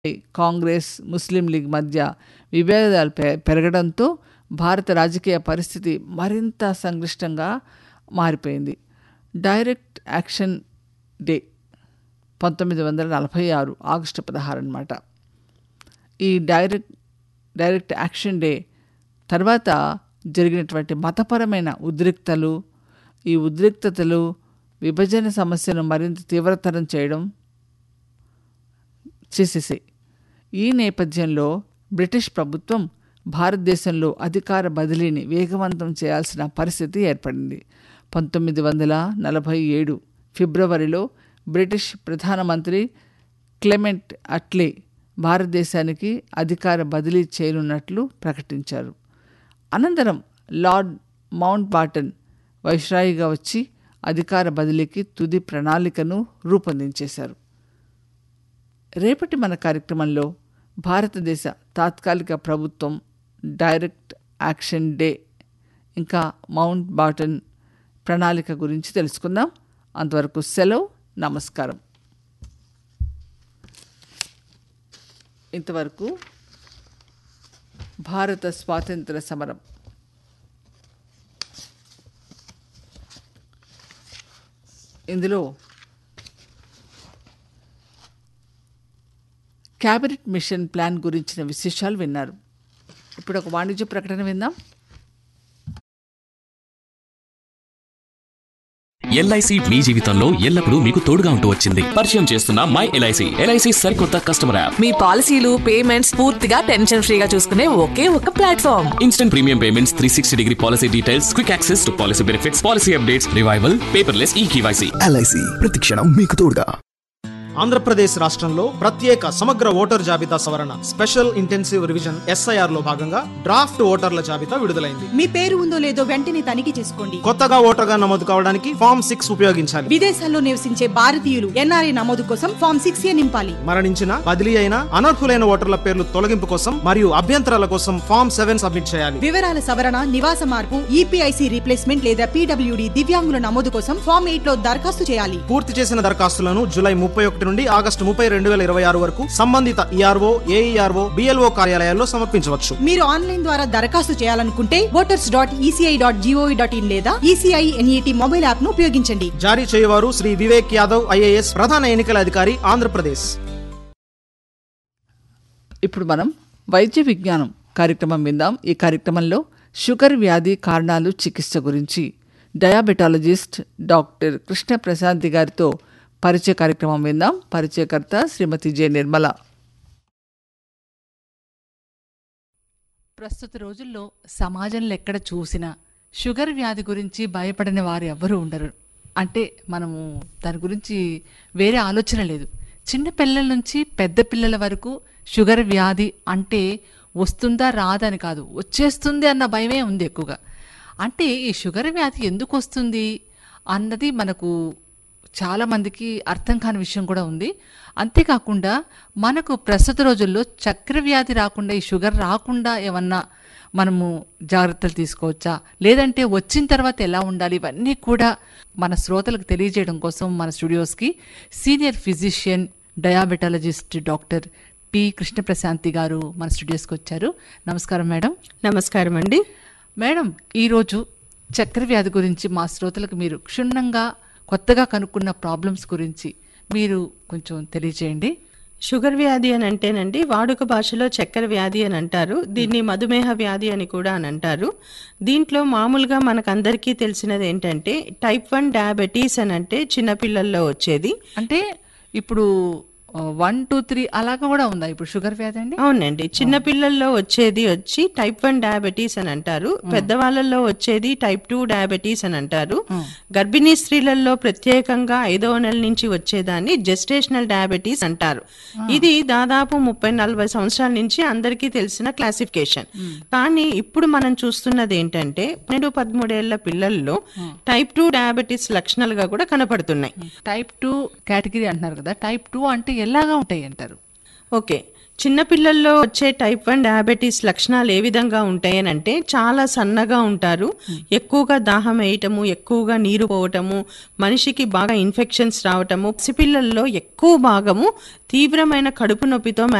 కాంగ్రెస్ ముస్లిం league మధ్య విభేదాలు పె పెరగడంతో భారత రాజకీయ పరిస్థితి మరింత సంక్లిష్టంగా మారిపోయింది డైరెక్ట్ యాక్షన్ డే పంతొమ్మిది వందల నలభై ఆరు ఆగస్టు పదహారు అనమాట ఈ డైరెక్ట్ డైరెక్ట్ యాక్షన్ డే తర్వాత జరిగినటువంటి మతపరమైన ఉద్రిక్తలు ఈ ఉద్రిక్తతలు విభజన సమస్యను మరింత తీవ్రతరం చేయడం చేసేసాయి ఈ నేపథ్యంలో బ్రిటిష్ ప్రభుత్వం భారతదేశంలో అధికార బదిలీని వేగవంతం చేయాల్సిన పరిస్థితి ఏర్పడింది పంతొమ్మిది వందల నలభై ఏడు ఫిబ్రవరిలో బ్రిటిష్ ప్రధానమంత్రి క్లెమెంట్ అట్లే భారతదేశానికి అధికార బదిలీ చేయనున్నట్లు ప్రకటించారు అనంతరం లార్డ్ మౌంట్ బాటన్ వైస్రాయిగా వచ్చి అధికార బదిలీకి తుది ప్రణాళికను రూపొందించేశారు రేపటి మన కార్యక్రమంలో భారతదేశ తాత్కాలిక ప్రభుత్వం డైరెక్ట్ యాక్షన్ డే ఇంకా మౌంట్ బాటన్ ప్రణాళిక గురించి తెలుసుకుందాం అంతవరకు సెలవు నమస్కారం ఇంతవరకు భారత స్వాతంత్ర సమరం ఇందులో క్యాబినెట్ మిషన్ ప్లాన్ గురించిన విశేషాలు విన్నారు ఇప్పుడు ఒక వాణిజ్య ప్రకటన విందాం ఎల్ఐసి మీ జీవితంలో ఎల్లప్పుడూ మీకు తోడుగా ఉంటూ వచ్చింది పరిచయం చేస్తున్న మై ఎల్ఐసి ఎల్ఐసి సరికొత్త కస్టమర్ యాప్ మీ పాలసీలు పేమెంట్స్ పూర్తిగా టెన్షన్ ఫ్రీగా చూసుకునే ఒకే ఒక platform instant premium payments three sixty degree policy details quick access to policy benefits policy updates revival paperless E K Y C L I C ప్రతిక్షణం మీకు తోడుగా ఆంధ్రప్రదేశ్ రాష్ట్రంలో ప్రత్యేక సమగ్ర ఓటర్ జాబితా సవరణ స్పెషల్ ఇంటెన్సివ్ రివిజన్ ఎస్ఐఆర్ లో భాగంగా డ్రాఫ్ట్ ఓటర్ల జాబితా విడుదలైంది మీ పేరు ఉందో లేదో వెంటనే తనిఖీ చేసుకోండి కొత్తగా ఓటర్గా నమోదు కావడానికి ఫామ్ సిక్స్ ఉపయోగించాలి విదేశాల్లో నివసించే భారతీయులు ఎన్ఆర్ఐ నమోదు కోసం ఫామ్ సిక్స్ ఏ నింపాలి మరణించిన బదిలీ అయిన అనర్హులైన ఓటర్ల పేర్లు తొలగింపు కోసం మరియు అభ్యంతరాల కోసం ఫామ్ సెవెన్ సబ్మిట్ చేయాలి వివరాల సవరణ నివాస మార్పు ఈపీఐసి రీప్లేస్మెంట్ లేదా పీడబ్ల్యూడి దివ్యాంగుల నమోదు కోసం ఫామ్ ఎయిట్ లో దరఖాస్తు చేయాలి పూర్తి చేసిన దరఖాస్తులను జూలై ముప్పై ఒకటి నుండి ఆగస్టు ముప్పై రెండు వేల ఇరవై ఆరు వరకు సంబంధిత ఈఆర్ఓ ఏఈఆర్ఓ బిఎల్ఓ కార్యాలయాల్లో సమర్పించవచ్చు మీరు ఆన్లైన్ ద్వారా దరఖాస్తు చేయాలనుకుంటే voters dot E C I dot G O V dot in లేదా ఈసీఐ ఎన్ఈటి మొబైల్ యాప్ ను ఉపయోగించండి జారీ చేయవారు శ్రీ వివేక్ యాదవ్ ఐఏఎస్ ప్రధాన ఎన్నికల అధికారి ఆంధ్రప్రదేశ్ ఇప్పుడు మనం వైద్య విజ్ఞానం కార్యక్రమం విందాం ఈ కార్యక్రమంలో షుగర్ వ్యాధి కారణాలు చికిత్స గురించి డయాబెటాలజిస్ట్ డాక్టర్ కృష్ణ ప్రశాంతి గారితో పరిచయ కార్యక్రమం విందాం పరిచయకర్త శ్రీమతి జె నిర్మల ప్రస్తుత రోజుల్లో సమాజంలో ఎక్కడ చూసినా షుగర్ వ్యాధి గురించి భయపడని వారు ఎవ్వరూ ఉండరు అంటే మనము దాని గురించి వేరే ఆలోచన లేదు చిన్న పిల్లల నుంచి పెద్ద పిల్లల వరకు షుగర్ వ్యాధి అంటే వస్తుందా రాదని కాదు వచ్చేస్తుంది అన్న భయమే ఉంది ఎక్కువగా అంటే ఈ షుగర్ వ్యాధి ఎందుకు వస్తుంది అన్నది మనకు చాలామందికి అర్థం కాని విషయం కూడా ఉంది అంతేకాకుండా మనకు ప్రస్తుత రోజుల్లో చక్కెర వ్యాధి రాకుండా ఈ షుగర్ రాకుండా ఏమన్నా మనము జాగ్రత్తలు తీసుకోవచ్చా లేదంటే వచ్చిన తర్వాత ఎలా ఉండాలి ఇవన్నీ కూడా మన శ్రోతలకు తెలియజేయడం కోసం మన స్టూడియోస్కి senior physician diabetologist doctor P Krishnaprashanti garu మన స్టూడియోస్కి వచ్చారు నమస్కారం మేడం నమస్కారం అండి మేడం ఈరోజు చక్కెర వ్యాధి గురించి మా శ్రోతలకు మీరు క్షుణ్ణంగా కొత్తగా కనుక్కున్న ప్రాబ్లమ్స్ గురించి మీరు కొంచెం తెలియజేయండి షుగర్ వ్యాధి అని అంటేనండి వాడుక భాషలో చక్కెర వ్యాధి అని అంటారు దీన్ని మధుమేహ వ్యాధి అని కూడా అని అంటారు దీంట్లో మామూలుగా మనకందరికీ తెలిసినది ఏంటంటే టైప్ వన్ డయాబెటీస్ అని అంటే చిన్నపిల్లల్లో వచ్చేది అంటే ఇప్పుడు వన్ టూ త్రీ అలాగా కూడా ఉందా ఇప్పుడు షుగర్ వ్యాధి అండి అవునండి చిన్నపిల్లల్లో వచ్చేది వచ్చి టైప్ వన్ డయాబెటీస్ అని అంటారు పెద్దవాళ్ళల్లో వచ్చేది టైప్ టూ డయాబెటీస్ అని అంటారు గర్భిణీ స్త్రీలలో ప్రత్యేకంగా ఐదవ నెల నుంచి వచ్చేదాన్ని జెస్టేషనల్ డయాబెటీస్ అంటారు ఇది దాదాపు ముప్పై నలభై సంవత్సరాల నుంచి అందరికీ తెలిసిన క్లాసిఫికేషన్ కానీ ఇప్పుడు మనం చూస్తున్నది ఏంటంటే పన్నెండు పదమూడేళ్ల పిల్లల్లో టైప్ టూ డయాబెటీస్ లక్షణాలుగా కూడా కనపడుతున్నాయి టైప్ టూ కేటగిరీ అంటున్నారు కదా టైప్ టూ అంటే ఎలాగా ఉంటాయి అంటారు ఓకే చిన్నపిల్లల్లో వచ్చే టైప్ వన్ డయాబెటీస్ లక్షణాలు ఏ విధంగా ఉంటాయనంటే చాలా సన్నగా ఉంటారు ఎక్కువగా దాహం వేయటము ఎక్కువగా నీరు పోవటము మనిషికి బాగా ఇన్ఫెక్షన్స్ రావటము పసిపిల్లల్లో ఎక్కువ భాగము తీవ్రమైన కడుపు నొప్పితో